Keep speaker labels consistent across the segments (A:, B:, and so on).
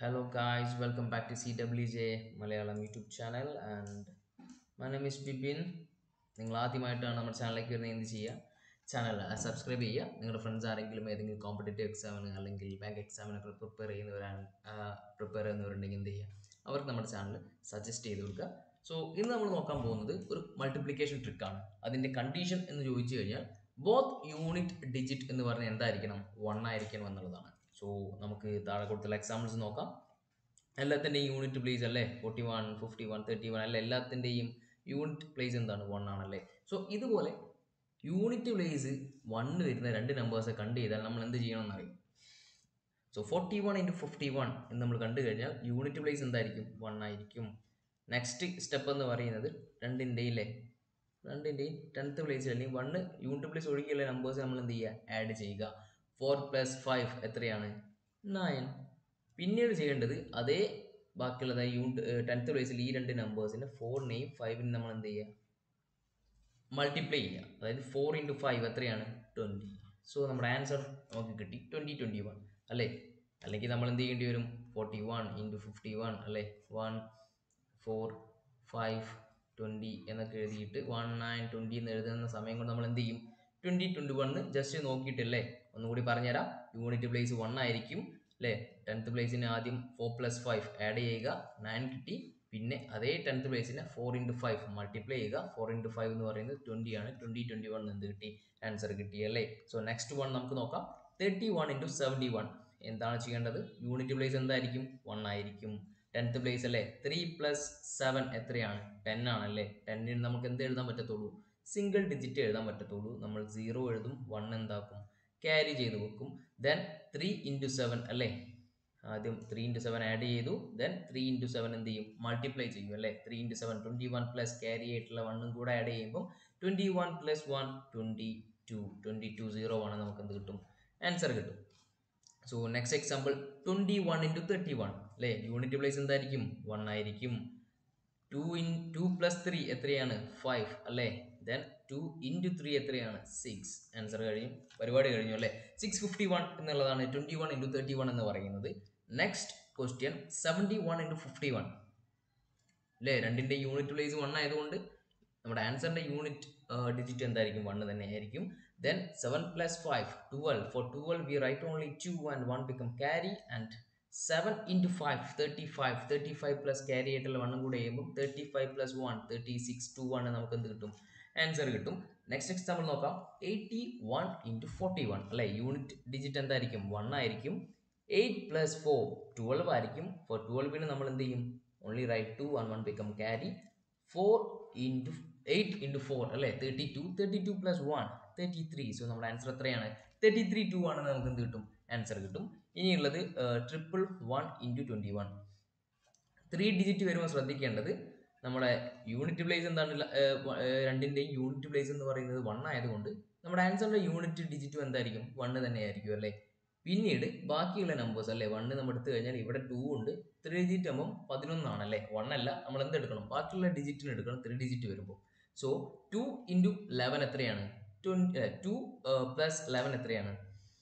A: Hello guys, welcome back to CWJ Malayalam YouTube channel and my name is Bibin. നിങ്ങൾ ആദ്യമായിട്ടാണ് നമ്മുടെ ചാനലിലേക്ക് വരുന്നത് എന്ത് ചെയ്യുക ചാനൽ സബ്സ്ക്രൈബ് ചെയ്യുക നിങ്ങളുടെ ഫ്രണ്ട്സ് ആരെങ്കിലും ഏതെങ്കിലും കോമ്പറ്റേറ്റീവ് എക്സാമിന് അല്ലെങ്കിൽ ബാങ്ക് എക്സാമിനൊക്കെ പ്രിപ്പയർ ചെയ്യുന്നവരാണ് പ്രിപ്പയർ ചെയ്യുന്നവരുണ്ടെങ്കിൽ എന്ത് ചെയ്യുക അവർക്ക് നമ്മുടെ ചാനൽ സജസ്റ്റ് ചെയ്ത് കൊടുക്കുക സോ ഇന്ന് നമ്മൾ നോക്കാൻ പോകുന്നത് ഒരു മൾട്ടിപ്ലിക്കേഷൻ ട്രിക്കാണ് അതിൻ്റെ കണ്ടീഷൻ എന്ന് ചോദിച്ചു കഴിഞ്ഞാൽ ബോത്ത് യൂണിറ്റ് ഡിജിറ്റ് എന്ന് പറഞ്ഞാൽ എന്തായിരിക്കണം വൺ ആയിരിക്കണം എന്നുള്ളതാണ് സോ നമുക്ക് താഴെ കൊടുത്തുള്ള എക്സാമ്പിൾസ് നോക്കാം എല്ലാത്തിൻ്റെയും യൂണിറ്റ് പ്ലേസ് അല്ലേ forty one fifty one thirty one അല്ല എല്ലാത്തിൻ്റെയും യൂണിറ്റ് പ്ലേസ് എന്താണ് വൺ ആണല്ലേ സോ ഇതുപോലെ യൂണിറ്റ് പ്ലേസ് വണ്ണ് വരുന്ന രണ്ട് നമ്പേഴ്സ് കണ്ടു ചെയ്താൽ നമ്മൾ എന്ത് ചെയ്യണം എന്നറിയും so forty one into fifty one എന്ന് നമ്മൾ കണ്ടു കഴിഞ്ഞാൽ യൂണിറ്റ് പ്ലേസ് എന്തായിരിക്കും വൺ ആയിരിക്കും നെക്സ്റ്റ് സ്റ്റെപ്പ് എന്ന് പറയുന്നത് രണ്ടിൻ്റെയും അല്ലേ രണ്ടിൻ്റെയും ടെൻത്ത് പ്ലേസ് അല്ലെങ്കിൽ വണ്ണ് യൂണിറ്റ് പ്ലേസ് ഒഴികെയുള്ള നമ്പേഴ്സ് നമ്മൾ എന്ത് ചെയ്യുക ആഡ് ചെയ്യുക ഫോർ പ്ലസ് ഫൈവ് എത്രയാണ് നയൻ പിന്നീട് ചെയ്യേണ്ടത് അതേ ബാക്കിയുള്ളത് യൂണിറ്റ് ടെൻത്ത് പ്ലേസിൽ ഈ രണ്ട് നമ്പേഴ്സിൻ്റെ ഫോറിനെയും ഫൈവിനെയും നമ്മൾ എന്ത് ചെയ്യുക മൾട്ടിപ്ലൈ ചെയ്യുക അതായത് ഫോർ ഇൻറ്റു ഫൈവ് എത്രയാണ് ട്വൻറ്റി സോ നമ്മുടെ ആൻസർ നമുക്ക് കിട്ടി ട്വൻറ്റി ട്വൻറ്റി വൺ അല്ലേ അല്ലെങ്കിൽ നമ്മൾ എന്ത് ചെയ്യേണ്ടി വരും forty one into fifty one അല്ലേ വൺ ഫോർ ഫൈവ് ട്വൻറ്റി എന്നൊക്കെ എഴുതിയിട്ട് വൺ നയൻ ട്വൻറ്റി എന്ന് എഴുതുന്ന സമയം കൊണ്ട് നമ്മൾ എന്ത് ചെയ്യും ട്വൻറ്റി ട്വൻറ്റി വണ്ണ് ജസ്റ്റ് നോക്കിയിട്ടല്ലേ ഒന്നുകൂടി പറഞ്ഞുതരാം യൂണിറ്റ് പ്ലേസ് വൺ ആയിരിക്കും അല്ലേ ടെൻത്ത് പ്ലേസിന് ആദ്യം ഫോർ പ്ലസ് ഫൈവ് ആഡ് ചെയ്യുക നയൻ കിട്ടി പിന്നെ അതേ ടെൻത്ത് പ്ലേസിന് ഫോർ ഇൻറ്റു ഫൈവ് മൾട്ടിപ്ലൈ ചെയ്യുക ഫോർ ഇൻറ്റു ഫൈവ് എന്ന് പറയുന്നത് ട്വൻറ്റി ആണ് ട്വൻറ്റി ട്വൻറ്റി വൺ എന്ത് കിട്ടി ആൻസർ കിട്ടി അല്ലേ സോ നെക്സ്റ്റ് വൺ നമുക്ക് നോക്കാം thirty one into seventy one എന്താണ് ചെയ്യേണ്ടത് യൂണിറ്റ് പ്ലേസ് എന്തായിരിക്കും വൺ ആയിരിക്കും ടെൻത്ത് പ്ലേസ് അല്ലേ ത്രീ പ്ലസ് സെവൻ എത്രയാണ് ടെൻ ആണല്ലേ ടെന്നിന് നമുക്ക് എന്ത് എഴുതാൻ പറ്റത്തുള്ളൂ സിംഗിൾ ഡിജിറ്റ് എഴുതാൻ പറ്റത്തുള്ളൂ നമ്മൾ സീറോ എഴുതും വൺ എന്താക്കും ക്യാരി ചെയ്ത് വെക്കും ദെൻ ത്രീ ഇൻറ്റു സെവൻ അല്ലേ ആദ്യം ത്രീ ഇൻറ്റു സെവൻ ആഡ് ചെയ്തു ദെൻ ത്രീ ഇൻറ്റു സെവൻ എന്ത് ചെയ്യും മൾട്ടിപ്ലൈ ചെയ്യും അല്ലേ three into seven twenty one plus carry ആയിട്ടുള്ള വണ്ണും കൂടെ ആഡ് ചെയ്യുമ്പോൾ twenty one plus one twenty two twenty two zero ആണ് നമുക്ക് എന്ത് കിട്ടും ആൻസർ കിട്ടും so next example twenty one into thirty one അല്ലേ യൂണിറ്റ് പ്ലേസ് എന്തായിരിക്കും വൺ ആയിരിക്കും two in two plus three എത്രയാണ് ഫൈവ് അല്ലേ ദെൻ ടു ഇൻറ്റു ത്രീ എത്രയാണ് സിക്സ് ആൻസർ കഴിയും പരിപാടി കഴിഞ്ഞു അല്ലേ സിക്സ് ഫിഫ്റ്റി വൺ എന്നുള്ളതാണ് twenty one into thirty one എന്ന് പറയുന്നത് next question seventy one into fifty one അല്ലേ രണ്ടിൻ്റെ യൂണിറ്റ് പ്ലേസ് വൺ ആയതുകൊണ്ട് നമ്മുടെ ആൻസറിൻ്റെ യൂണിറ്റ് ഡിജിറ്റ് എന്തായിരിക്കും വൺ തന്നെ ആയിരിക്കും then seven plus five twelve four twelve we write only two and one become carry and seven into five thirty five thirty five plus carry ആയിട്ടുള്ള വണ്ണും കൂടെ ചെയ്യുമ്പോൾ thirty five plus one thirty six two one നമുക്ക് എന്ത് കിട്ടും answer കിട്ടും next example നോക്കാം eighty one into forty one അല്ലേ യൂണിറ്റ് ഡിജിറ്റ് എന്തായിരിക്കും വൺ ആയിരിക്കും എയ്റ്റ് പ്ലസ് ഫോർ ട്വൽവ് ആയിരിക്കും ഫോർ ട്വൽവിന് നമ്മൾ എന്ത് ചെയ്യും only write two one one become carry four into eight into four അല്ലേ thirty two thirty two plus one thirty three so നമ്മുടെ ആൻസർ എത്രയാണ് തേർട്ടി ത്രീ ടു ആണെന്ന് നമുക്ക് എന്ത് കിട്ടും ആൻസർ കിട്ടും ഇനിയുള്ളത് triple one into twenty one three digit വരുമ്പോൾ ശ്രദ്ധിക്കേണ്ടത് നമ്മുടെ യൂണിറ്റ് പ്ലേസ് എന്താണ് രണ്ടിൻ്റെയും യൂണിറ്റ് പ്ലേസ് എന്ന് പറയുന്നത് വൺ ആയതുകൊണ്ട് നമ്മുടെ ആൻസറിൻ്റെ യൂണിറ്റ് ഡിജിറ്റും എന്തായിരിക്കും വണ്ണ് തന്നെ ആയിരിക്കും അല്ലേ പിന്നീട് ബാക്കിയുള്ള നമ്പേഴ്സ് അല്ലേ വണ്ണ് നമ്മൾ എടുത്തു കഴിഞ്ഞാൽ ഇവിടെ ടു ഉണ്ട് ത്രീ ഡിജിറ്റ് ആകുമ്പോൾ പതിനൊന്നാണ് അല്ലേ വൺ അല്ല നമ്മൾ എന്ത് എടുക്കണം ബാക്കിയുള്ള ഡിജിറ്റിന് എടുക്കണം ത്രീ ഡിജിറ്റ് വരുമ്പോൾ സോ ടു ഇൻറ്റു ലെവൻ എത്രയാണ് ട്വൻറ്റി ടു പ്ലസ് ലെവൻ എത്രയാണ്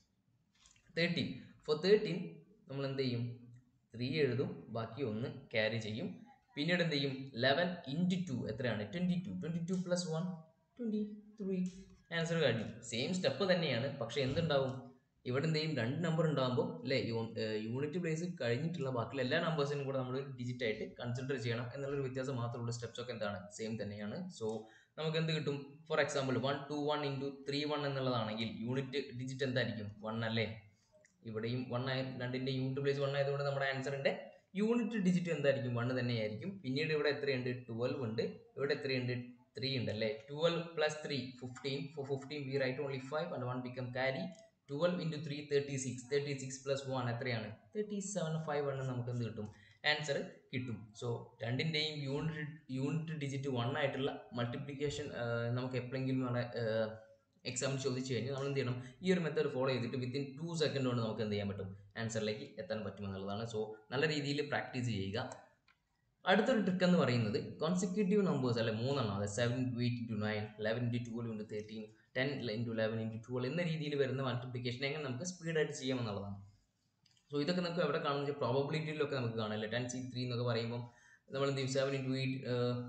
A: തേർട്ടീൻ ഫോർ തേർട്ടീൻ നമ്മൾ എന്ത് ചെയ്യും ത്രീ എഴുതും ബാക്കി ഒന്ന് ക്യാരി ചെയ്യും പിന്നീട് എന്ത് ചെയ്യും ലെവൻ ഇൻറ്റു ടു എത്രയാണ് twenty two twenty two plus one twenty three answer കഴിഞ്ഞു സെയിം സ്റ്റെപ്പ് തന്നെയാണ് പക്ഷേ എന്തുണ്ടാവും ഇവിടെ എന്ത് ചെയ്യും രണ്ട് നമ്പർ ഉണ്ടാകുമ്പോൾ അല്ലേ യൂണിറ്റ് പ്ലേസ് കഴിഞ്ഞിട്ടുള്ള ബാക്കിയുള്ള എല്ലാ നമ്പേഴ്സിനും കൂടെ നമ്മൾ ഡിജിറ്റ് ആയിട്ട് കൺസിഡർ ചെയ്യണം എന്നുള്ളൊരു വ്യത്യാസം മാത്രമുള്ള സ്റ്റെപ്സ് ഒക്കെ എന്താണ് സെയിം തന്നെയാണ് സോ നമുക്ക് എന്ത് കിട്ടും four example one two one into three one എന്നുള്ളതാണെങ്കിൽ യൂണിറ്റ് ഡിജിറ്റ് എന്തായിരിക്കും വൺ അല്ലേ ഇവിടെയും വൺ ആയി രണ്ടിൻ്റെ യൂണിറ്റ് പ്ലേസ് വൺ ആയതുകൊണ്ട് നമ്മുടെ ആൻസറിൻ്റെ യൂണിറ്റ് ഡിജിറ്റ് എന്തായിരിക്കും വൺ തന്നെയായിരിക്കും പിന്നീട് ഇവിടെ എത്രയുണ്ട് ട്വൽവ് ഉണ്ട് ഇവിടെ എത്രയുണ്ട് ത്രീ ഉണ്ട് അല്ലേ twelve plus three fifteen four fifteen we write only five and one become carry twelve into three thirty six thirty six plus one എത്രയാണ് തേർട്ടി സെവൻ ഫൈവ് ആണ് നമുക്ക് എന്ത് കിട്ടും ആൻസർ കിട്ടും സോ രണ്ടിൻ്റെയും യൂണിറ്റ് യൂണിറ്റ് ഡിജിറ്റ് വൺ ആയിട്ടുള്ള multiplication നമുക്ക് എപ്പോഴെങ്കിലും നമ്മുടെ എക്സാമിൽ ചോദിച്ചു കഴിഞ്ഞാൽ നമ്മൾ എന്ത് ചെയ്യണം ഈ ഒരു മെത്തേഡ് ഫോളോ ചെയ്തിട്ട് വിത്തിൻ ടു സെക്കൻഡ് കൊണ്ട് നമുക്ക് എന്ത് ചെയ്യാൻ പറ്റും ആൻസറിലേക്ക് എത്താൻ പറ്റുമെന്നുള്ളതാണ് സോ നല്ല രീതിയിൽ പ്രാക്ടീസ് ചെയ്യുക അടുത്തൊരു ട്രിക്ക് എന്ന് പറയുന്നത് കോൺസിക്യൂട്ടീവ് നമ്പേഴ്സ് അല്ലെ മൂന്നെണ്ണം അതായത് seven into eight into nine eleven into twelve into thirteen ten into eleven into twelve എന്ന രീതിയിൽ വരുന്ന മൾട്ടിപ്ലിക്കേഷൻ എങ്ങനെ നമുക്ക് സ്പീഡായിട്ട് ചെയ്യാമെന്നുള്ളതാണ് സോ ഇതൊക്കെ നമുക്ക് എവിടെ കാണുന്ന പ്രോബബിലിറ്റിയിലൊക്കെ നമുക്ക് കാണാം അല്ലേ ടെൻ സി ത്രീ എന്നൊക്കെ പറയുമ്പോൾ നമ്മൾ എന്ത് ചെയ്യും seven into eight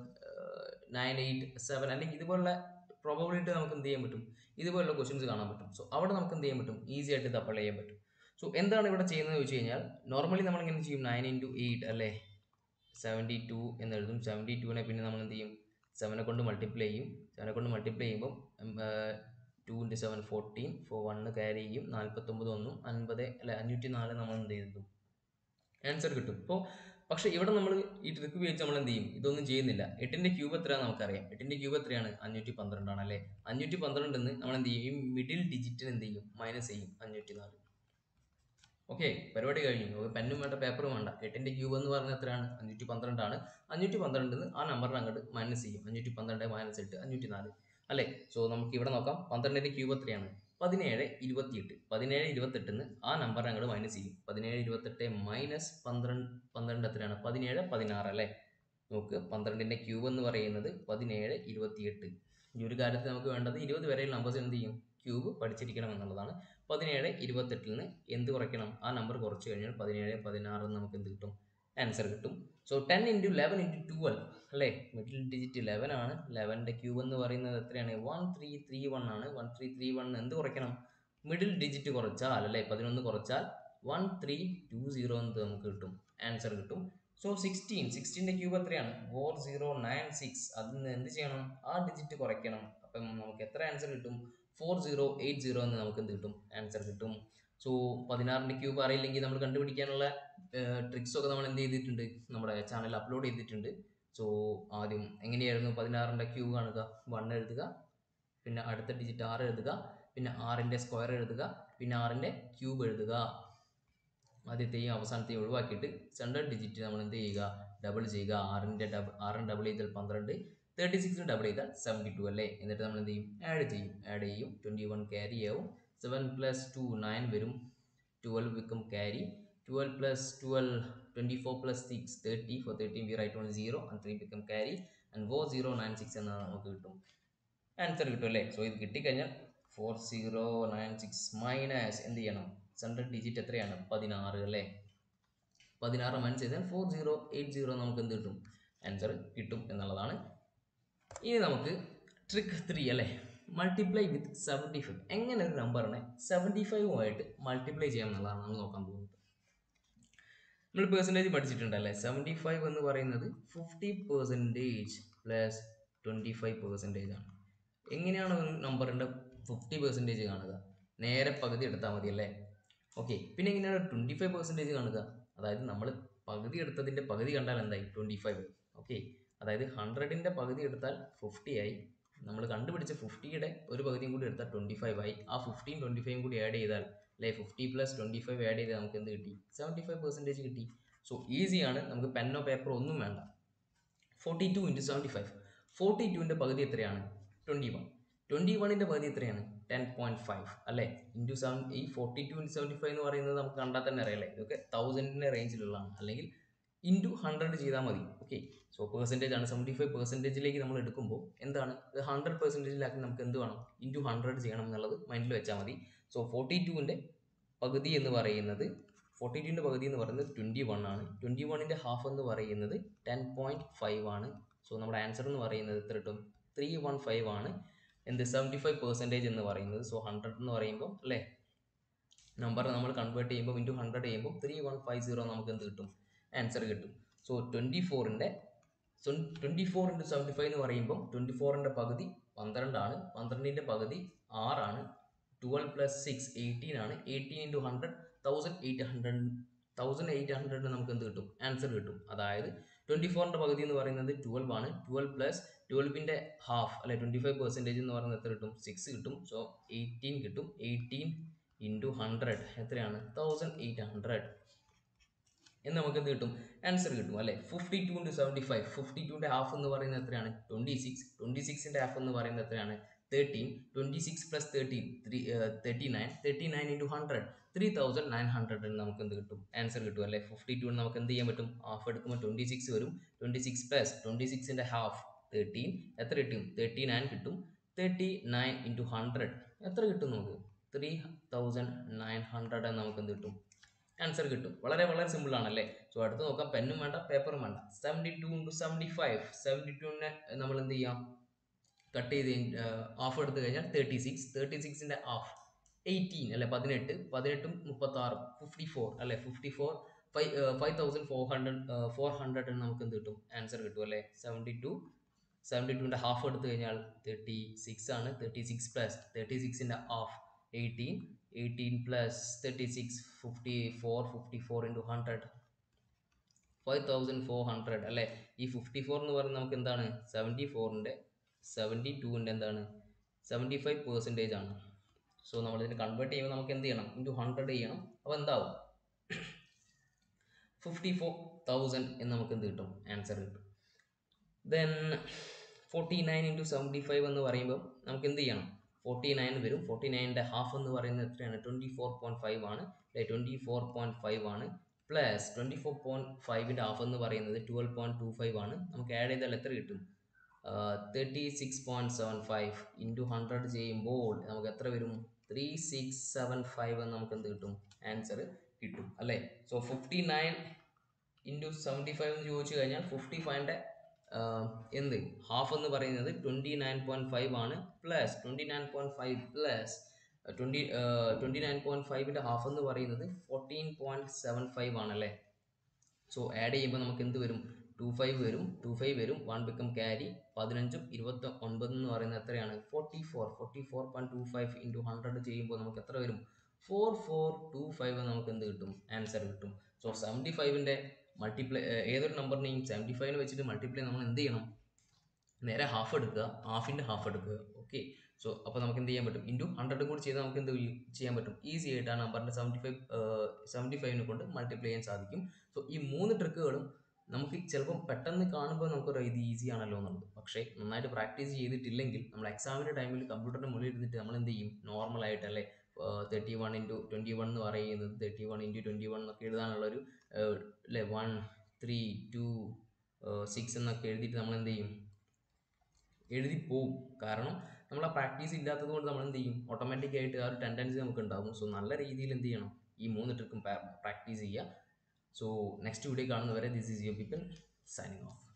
A: nine eight seven അല്ലെങ്കിൽ ഇതുപോലുള്ള പ്രോബബിലിറ്റി നമുക്ക് എന്ത് ചെയ്യാൻ പറ്റും ഇതുപോലുള്ള ക്വസ്റ്റ്യൻസ് കാണാൻ പറ്റും സോ അവിടെ നമുക്ക് എന്ത് ചെയ്യാൻ പറ്റും ഈസി ആയിട്ട് ഇത് അപ്ലൈ ചെയ്യാൻ പറ്റും സോ എന്താണ് ഇവിടെ ചെയ്യുന്നത് വെച്ച് കഴിഞ്ഞാൽ നോർമലി നമ്മൾ ഇങ്ങനെ ചെയ്യും നയൻ ഇൻറ്റു എയ്റ്റ് അല്ലേ സെവൻറ്റി ടു എന്ന് എഴുതും സെവൻറ്റി ടുവിനെ പിന്നെ നമ്മൾ എന്ത് ചെയ്യും സെവനെ കൊണ്ട് മൾട്ടിപ്ലൈ ചെയ്യും സെവനെ കൊണ്ട് മൾട്ടിപ്ലൈ ചെയ്യുമ്പോൾ two into seven fourteen four one carry ചെയ്യും നാൽപ്പത്തൊമ്പത് ഒന്നും അൻപത് അല്ലെ അഞ്ഞൂറ്റി നാല് നമ്മൾ എന്ത് ചെയ്തു ആൻസർ കിട്ടും ഇപ്പോൾ പക്ഷേ ഇവിടെ നമ്മൾ ഈ ട്രിക്ക് ഉപയോഗിച്ച് നമ്മൾ എന്ത് ചെയ്യും ഇതൊന്നും ചെയ്യുന്നില്ല എട്ടിൻ്റെ ക്യൂബ് എത്രയാണെന്ന് നമുക്കറിയാം എട്ടിൻ്റെ ക്യൂബ് എത്രയാണ് അഞ്ഞൂറ്റി പന്ത്രണ്ടാണ് അല്ലേ അഞ്ഞൂറ്റി പന്ത്രണ്ടെന്ന് നമ്മൾ എന്ത് ചെയ്യും ഈ മിഡിൽ ഡിജിറ്റിന് എന്ത് ചെയ്യും മൈനസ് ചെയ്യും അഞ്ഞൂറ്റി നാല് ഓക്കെ പരിപാടി കഴിഞ്ഞു പെന്നും വേണ്ട പേപ്പറും വേണ്ട എട്ടിൻ്റെ ക്യൂബ് എന്ന് പറഞ്ഞാൽ എത്രയാണ് അഞ്ഞൂറ്റി പന്ത്രണ്ടാണ് അഞ്ഞൂറ്റി പന്ത്രണ്ടിന് ആ നമ്പറിന് അങ്ങോട്ട് മൈനസ് ചെയ്യും അഞ്ഞൂറ്റി പന്ത്രണ്ട് മൈനസ് എട്ട് അഞ്ഞൂറ്റി നാല് അല്ലേ സോ നമുക്ക് ഇവിടെ നോക്കാം പന്ത്രണ്ടിൻ്റെ ക്യൂബ് എത്രയാണ് പതിനേഴ് ഇരുപത്തിയെട്ട് പതിനേഴ് ഇരുപത്തെട്ടിന്ന് ആ നമ്പർ അങ്ങോട്ട് മൈനസ് ചെയ്യും പതിനേഴ് ഇരുപത്തെട്ട് മൈനസ് പന്ത്രണ്ട് പന്ത്രണ്ട് എത്രയാണ് പതിനേഴ് പതിനാറ് അല്ലേ നോക്ക് പന്ത്രണ്ടിൻ്റെ ക്യൂബ് എന്ന് പറയുന്നത് പതിനേഴ് ഇരുപത്തിയെട്ട് ഈ ഒരു കാര്യത്തിൽ നമുക്ക് വേണ്ടത് ഇരുപത് വരെയുള്ള നമ്പേഴ്സ് എന്ത് ചെയ്യും ക്യൂബ് പഠിച്ചിരിക്കണം എന്നുള്ളതാണ് പതിനേഴ് ഇരുപത്തെട്ടിൽ നിന്ന് എന്ത് കുറയ്ക്കണം ആ നമ്പർ കുറച്ച് കഴിഞ്ഞാൽ പതിനേഴ് പതിനാറ് നമുക്ക് എന്ത് കിട്ടും ആൻസർ കിട്ടും so ten into eleven into twelve അല്ലേ മിഡിൽ ഡിജിറ്റ് ലെവൻ ആണ് ലെവൻ്റെ ക്യൂബ് എന്ന് പറയുന്നത് എത്രയാണ് വൺ ത്രീ ത്രീ വൺ ആണ് വൺ ത്രീ ത്രീ വൺ എന്ത് കുറയ്ക്കണം മിഡിൽ ഡിജിറ്റ് കുറച്ചാൽ അല്ലേ പതിനൊന്ന് കുറച്ചാൽ വൺ ത്രീ ടു സീറോ എന്ന് നമുക്ക് കിട്ടും ആൻസർ കിട്ടും സോ സിക്സ്റ്റീൻ സിക്സ്റ്റീൻ്റെ ക്യൂബ് എത്രയാണ് ഫോർ സീറോ നയൻ സിക്സ് അതിൽ നിന്ന് എന്ത് ചെയ്യണം ആ ഡിജിറ്റ് കുറയ്ക്കണം അപ്പം നമുക്ക് എത്ര ആൻസർ കിട്ടും ഫോർ സീറോ എയ്റ്റ് സീറോ എന്ന് നമുക്ക് എന്ത് കിട്ടും ആൻസർ കിട്ടും സോ പതിനാറിൻ്റെ ക്യൂബ് അറിയില്ലെങ്കിൽ നമ്മൾ കണ്ടുപിടിക്കാനുള്ള ട്രിക്സ് ഒക്കെ നമ്മൾ എന്ത് ചെയ്തിട്ടുണ്ട് നമ്മുടെ ചാനൽ അപ്ലോഡ് ചെയ്തിട്ടുണ്ട് സോ ആദ്യം എങ്ങനെയായിരുന്നു പതിനാറിൻ്റെ ക്യൂബ് കാണുക വൺ എഴുതുക പിന്നെ അടുത്ത ഡിജിറ്റ് ആറ് എഴുതുക പിന്നെ ആറിൻ്റെ സ്ക്വയർ എഴുതുക പിന്നെ ആറിൻ്റെ ക്യൂബ് എഴുതുക ആദ്യത്തെയും അവസാനത്തെയും ഒഴിവാക്കിയിട്ട് സെൻട്രൽ ഡിജിറ്റ് നമ്മൾ എന്ത് ചെയ്യുക ഡബിൾ ചെയ്യുക ആറിൻ്റെ ഡബിൾ ആറിന് ഡബിൾ ചെയ്താൽ പന്ത്രണ്ട് തേർട്ടി സിക്സിന് ഡബിൾ ചെയ്താൽ സെവൻറ്റി ടു അല്ലേ എന്നിട്ട് നമ്മൾ എന്ത് ചെയ്യും ആഡ് ചെയ്യും ആഡ് ചെയ്യും ട്വൻറ്റി വൺ ക്യാരി ആവും സെവൻ പ്ലസ് ടു നയൻ വരും twelve become carry twelve plus twelve twenty four plus six thirty four thirteen we write on zero and three become carry and four zero nine six എന്ന് നമുക്ക് കിട്ടും answer കിട്ടും അല്ലേ so ഇത് കിട്ടിക്കഴിഞ്ഞാൽ four zero nine six minus എന്ത് ചെയ്യണം central digit എത്രയാണ് പതിനാറ് അല്ലേ പതിനാറ് മൈനസ് ചെയ്താൽ ഫോർ സീറോ എയ്റ്റ് സീറോ നമുക്ക് എന്ത് കിട്ടും ആൻസർ കിട്ടും എന്നുള്ളതാണ് ഇനി നമുക്ക് ട്രിക്ക് ത്രീ അല്ലേ മൾട്ടിപ്ലൈ വിത്ത് സെവൻറ്റി ഫൈവ് എങ്ങനെ ഒരു നമ്പറിനെ സെവൻറ്റി ഫൈവുമായിട്ട് മൾട്ടിപ്ലൈ ചെയ്യാം എന്നുള്ളതാണ് നമ്മൾ നോക്കാൻ പോകുന്നത് നമ്മൾ പേഴ്സൻറ്റേജ് പഠിച്ചിട്ടുണ്ടല്ലേ സെവൻറ്റി ഫൈവ് എന്ന് പറയുന്നത് fifty percentage plus twenty five percentage ആണ് എങ്ങനെയാണ് ഒരു നമ്പറിൻ്റെ ഫിഫ്റ്റി പെർസെൻറ്റേജ് കാണുക നേരെ പകുതി എടുത്താൽ മതി അല്ലേ ഓക്കെ പിന്നെ എങ്ങനെയാണ് ട്വൻറ്റി ഫൈവ് പെർസെൻറ്റേജ് കാണുക അതായത് നമ്മൾ പകുതി എടുത്തതിൻ്റെ പകുതി കണ്ടാൽ എന്തായി ട്വൻറ്റി ഫൈവ് ഓക്കെ അതായത് ഹൺഡ്രഡിൻ്റെ പകുതി എടുത്താൽ ഫിഫ്റ്റി ആയി നമ്മൾ കണ്ടുപിടിച്ച ഫിഫ്റ്റിയുടെ ഒരു പകുതിയും കൂടി എടുത്താൽ ട്വൻറ്റി ഫൈവ് ആയി ആ ഫിഫ്റ്റീൻ ട്വൻറ്റി ഫൈവും കൂടി ആഡ് ചെയ്താൽ അല്ലേ fifty plus twenty five add ചെയ്താൽ നമുക്ക് എന്ത് കിട്ടി സെവൻറ്റി ഫൈവ് പെർസെൻറ്റേജ് കിട്ടി സോ ഈസിയാണ് നമുക്ക് പെന്നോ പേപ്പറോ ഒന്നും വേണ്ട forty two into seventy five forty ടുവിൻ്റെ പകുതി എത്രയാണ് ട്വൻറ്റി വൺ ട്വൻറ്റി വണ്ണിൻ്റെ പകുതി എത്രയാണ് ടെൻ പോയിൻറ്റ് ഫൈവ് അല്ലേ ഇൻറ്റു സെവൻ ഈ forty two into seventy five എന്ന് പറയുന്നത് നമുക്ക് കണ്ടാൽ തന്നെ അറിയാലേ ഇതൊക്കെ തൗസൻഡിൻ്റെ റേഞ്ചിലുള്ളതാണ് അല്ലെങ്കിൽ ഇൻറ്റു ഹൺഡ്രഡ് ചെയ്താൽ മതി ഓക്കെ സോ പെർസെൻറ്റേജ് ആണ് സെവൻറ്റി ഫൈവ് പെർസെൻറ്റേജിലേക്ക് നമ്മൾ എടുക്കുമ്പോൾ എന്താണ് ഇത് ഹൺഡ്രഡ് പെർസെൻറ്റേജിലാക്കി നമുക്ക് എന്ത് വേണം ഇൻറ്റു ഹൺഡ്രഡ് ചെയ്യണം എന്നുള്ളത് മൈൻഡിൽ വെച്ചാൽ മതി സോ ഫോർട്ടി ടുവിൻ്റെ പകുതി എന്ന് പറയുന്നത് ഫോർട്ടി ടുവിൻ്റെ പകുതി എന്ന് പറയുന്നത് ട്വൻറ്റി വൺ ആണ് ട്വൻറ്റി വണ്ണിൻ്റെ ഹാഫ് എന്ന് പറയുന്നത് ടെൻ പോയിൻറ്റ് ഫൈവ് ആണ് സോ നമ്മുടെ ആൻസർ എന്ന് പറയുന്നത് എത്ര കിട്ടും ത്രീ വൺ ഫൈവ് ആണ് എന്ത് സെവൻറ്റി ഫൈവ് പെർസെൻറ്റേജ് എന്ന് പറയുന്നത് സോ ഹൺഡ്രഡ് എന്ന് പറയുമ്പോൾ അല്ലേ നമ്പർ നമ്മൾ കൺവേർട്ട് ചെയ്യുമ്പോൾ ഇൻറ്റു ഹൺഡ്രഡ് ചെയ്യുമ്പോൾ ത്രീ വൺ ഫൈവ് സീറോ നമുക്ക് എന്ത് കിട്ടും ആൻസർ കിട്ടും സോ ട്വൻറ്റി ഫോറിൻ്റെ so twenty four into seventy five എന്ന് പറയുമ്പോൾ ട്വൻറ്റി ഫോറിൻ്റെ പകുതി പന്ത്രണ്ടാണ് പന്ത്രണ്ടിൻ്റെ പകുതി ആറാണ് ട്വൽവ് പ്ലസ് സിക്സ് എയ്റ്റീൻ ആണ് eighteen into hundred thousand eight hundred thousand eight ഹൺഡ്രഡിന് നമുക്ക് എന്ത് കിട്ടും ആൻസർ കിട്ടും അതായത് ട്വൻറ്റി ഫോറിൻ്റെ പകുതി എന്ന് പറയുന്നത് ട്വൽവ് ആണ് ട്വൽവ് പ്ലസ് ട്വൽവിൻ്റെ ഹാഫ് അല്ലെ ട്വൻറ്റി ഫൈവ് പെർസെൻറ്റേജ് എന്ന് പറയുന്നത് എത്ര കിട്ടും സിക്സ് കിട്ടും സോ എയ്റ്റീൻ കിട്ടും എയ്റ്റീൻ ഇൻറ്റു ഹൺഡ്രഡ് എത്രയാണ് തൗസൻഡ് എയ്റ്റ് ഹൺഡ്രഡ് എന്ന് നമുക്ക് എന്ത് കിട്ടും ആൻസർ കിട്ടും അല്ലേ fifty two into seventy five fifty ടുൻ്റെ ഹാഫ് എന്ന് പറയുന്നത് എത്രയാണ് ട്വൻറ്റി സിക്സ് ട്വൻറ്റി സിക്സിൻ്റെ ഹാഫ് എന്ന് പറയുന്നത് എത്രയാണ് thirteen twenty six plus thirteen three thirty nine thirty nine into hundred three thousand nine ഹൺഡ്രഡിന് നമുക്ക് എന്ത് കിട്ടും ആൻസർ കിട്ടും അല്ലേ ഫിഫ്റ്റി ടു നമുക്ക് എന്ത് ചെയ്യാൻ പറ്റും ഹാഫ് എടുക്കുമ്പോൾ ട്വൻറ്റി സിക്സ് വരും ട്വൻറ്റി സിക്സ് പ്ലസ് ട്വൻറ്റി സിക്സിൻ്റെ ഹാഫ് തേർട്ടീൻ എത്ര കിട്ടും തേർട്ടി നയൻ കിട്ടും തേർട്ടി നയൻ ഇൻറ്റു ഹൺഡ്രഡ് എത്ര കിട്ടും നമുക്ക് ത്രീ തൗസൻഡ് നയൻ ഹൺഡ്രഡ് എന്ന് നമുക്ക് എന്ത് കിട്ടും ആൻസർ കിട്ടും വളരെ വളരെ സിമ്പിൾ ആണല്ലേ സോ അടുത്ത് നോക്കാം പെന്നും വേണ്ട പേപ്പറും വേണ്ട seventy two into seventy five seventy ടുവിനെ നമ്മൾ എന്ത് ചെയ്യാം കട്ട് ചെയ്ത് ഹാഫ് എടുത്തു കഴിഞ്ഞാൽ തേർട്ടി സിക്സ് തേർട്ടി സിക്സിൻ്റെ ഹാഫ് എയ്റ്റീൻ അല്ലെ പതിനെട്ട് പതിനെട്ടും മുപ്പത്തി ആറും ഫിഫ്റ്റി ഫോർ അല്ലെ fifty four five five thousand four hundred four hundred നമുക്ക് എന്ത് കിട്ടും ആൻസർ കിട്ടും അല്ലേ സെവൻറ്റി ടു സെവൻറ്റി ടുവിൻ്റെ ഹാഫ് എടുത്തു കഴിഞ്ഞാൽ തേർട്ടി സിക്സ് ആണ് തേർട്ടി സിക്സ് പ്ലസ് തേർട്ടി സിക്സിൻ്റെ half eighteen eighteen plus thirty six fifty four fifty four into hundred five thousand four hundred അല്ലേ ഈ ഫിഫ്റ്റി ഫോർ എന്ന് പറയുന്നത് നമുക്ക് എന്താണ് സെവൻറ്റി ഫോറിൻ്റെ സെവൻറ്റി ടുവിൻ്റെ എന്താണ് സെവൻറ്റി ഫൈവ് പെർസെൻറ്റേജ് ആണ് സോ നമ്മളിതിനെ കൺവേർട്ട് ചെയ്യുമ്പോൾ നമുക്ക് എന്ത് ചെയ്യണം ഇൻറ്റു ഹൺഡ്രഡ് ചെയ്യണം അപ്പോൾ എന്താവും ഫിഫ്റ്റി ഫോർ തൗസൻഡ് എന്ന് നമുക്ക് എന്ത് കിട്ടും ആൻസർ കിട്ടും then forty nine into seventy five എന്ന് പറയുമ്പോൾ നമുക്ക് എന്ത് ചെയ്യണം ഫോർട്ടി നയൻ വരും ഫോർട്ടി നയൻ്റെ ഹാഫ് എന്ന് പറയുന്നത് എത്രയാണ് ട്വൻറ്റി ഫോർ പോയിൻറ്റ് ഫൈവ് ആണ് അല്ലെ ട്വൻറ്റി ഫോർ പോയിൻറ്റ് ഫൈവ് ആണ് പ്ലസ് ട്വൻറ്റി ഫോർ പോയിൻറ്റ് ഫൈവിൻ്റെ ഹാഫ് എന്ന് പറയുന്നത് ട്വൽവ് പോയിൻറ്റ് ടു ഫൈവ് ആണ് നമുക്ക് ആഡ് ചെയ്താൽ എത്ര കിട്ടും thirty six point seven five into hundred ചെയ്യുമ്പോൾ നമുക്ക് എത്ര വരും ത്രീ സിക്സ് സെവൻ ഫൈവ് എന്ന് നമുക്ക് എന്ത് കിട്ടും ആൻസർ കിട്ടും അല്ലേ so fifty nine into seventy five എന്ന് ചോദിച്ചു കഴിഞ്ഞാൽ ഫിഫ്റ്റി ഫൈവിൻ്റെ എന്ത് ഹാഫ് എന്ന് പറയുന്നത് ട്വൻറ്റി നയൻ പോയിൻറ്റ് ഫൈവ് ആണ് plus twenty nine point five plus twenty twenty nine point ഫൈവിൻ്റെ ഹാഫ് എന്ന് പറയുന്നത് ഫോർട്ടീൻ പോയിൻറ്റ് സെവൻ ഫൈവ് ആണല്ലേ സോ ആഡ് ചെയ്യുമ്പോൾ നമുക്ക് എന്ത് വരും ടു ഫൈവ് വരും ടു ഫൈവ് വരും വൺ ബിക്കം ക്യാരി പതിനഞ്ചും ഇരുപത്തി ഒൻപത് എന്ന് പറയുന്നത് എത്രയാണ് forty four forty four point to five into hundred ചെയ്യുമ്പോൾ നമുക്ക് എത്ര വരും ഫോർ ഫോർ ടു ഫൈവ് നമുക്ക് എന്ത് കിട്ടും ആൻസർ കിട്ടും സോ സെവൻറ്റി ഫൈവിൻ്റെ മൾട്ടിപ്ലൈ ഏതൊരു നമ്പറിനെയും സെവൻറ്റി ഫൈവിന് വെച്ചിട്ട് മൾട്ടിപ്ലൈ നമ്മൾ എന്ത് ചെയ്യണം നേരെ ഹാഫ് എടുക്കുക ഹാഫിൻ്റെ ഹാഫ് എടുക്കുക ഓക്കെ സോ അപ്പോൾ നമുക്ക് എന്ത് ചെയ്യാൻ പറ്റും ഇൻറ്റു ഹൺഡ്രഡും കൂടി ചെയ്താൽ നമുക്ക് എന്ത് ചെയ്യാൻ പറ്റും ഈസി ആയിട്ട് ആ നമ്പറിൻ്റെ സെവൻറ്റി ഫൈവ് സെവൻറ്റി ഫൈവിനെ കൊണ്ട് മൾട്ടിപ്ലൈ ചെയ്യാൻ സാധിക്കും സോ ഈ മൂന്ന് ട്രിക്കുകളും നമുക്ക് ചിലപ്പം പെട്ടെന്ന് കാണുമ്പോൾ നമുക്കൊരു ഇത് ഈസി ആണല്ലോ എന്നുള്ളത് പക്ഷേ നന്നായിട്ട് പ്രാക്ടീസ് ചെയ്തിട്ടില്ലെങ്കിൽ നമ്മൾ എക്സാമിൻ്റെ ടൈമിൽ കമ്പ്യൂട്ടറിൻ്റെ മുന്നിൽ ഇരുന്നിട്ട് നമ്മൾ എന്ത് ചെയ്യും നോർമലായിട്ട് അല്ലേ thirty one into twenty one എന്ന് പറയുന്നത് thirty one into twenty one എന്നൊക്കെ എഴുതാനുള്ളൊരു അല്ലേ വൺ ത്രീ ടു സിക്സ് എന്നൊക്കെ എഴുതിയിട്ട് നമ്മൾ എന്ത് ചെയ്യും എഴുതി പോവും കാരണം നമ്മൾ ആ പ്രാക്ടീസ് ഇല്ലാത്തത് കൊണ്ട് നമ്മൾ എന്ത് ചെയ്യും ഓട്ടോമാറ്റിക് ആയിട്ട് ആ ഒരു ടെൻഡൻസി നമുക്ക് ഉണ്ടാകും സോ നല്ല രീതിയിൽ എന്ത് ചെയ്യണം ഈ മൂന്ന് ട്രിക്കും പ്രാക്ടീസ് ചെയ്യുക സോ നെക്സ്റ്റ് വീഡിയോ കാണുന്നവരെ this is your people signing of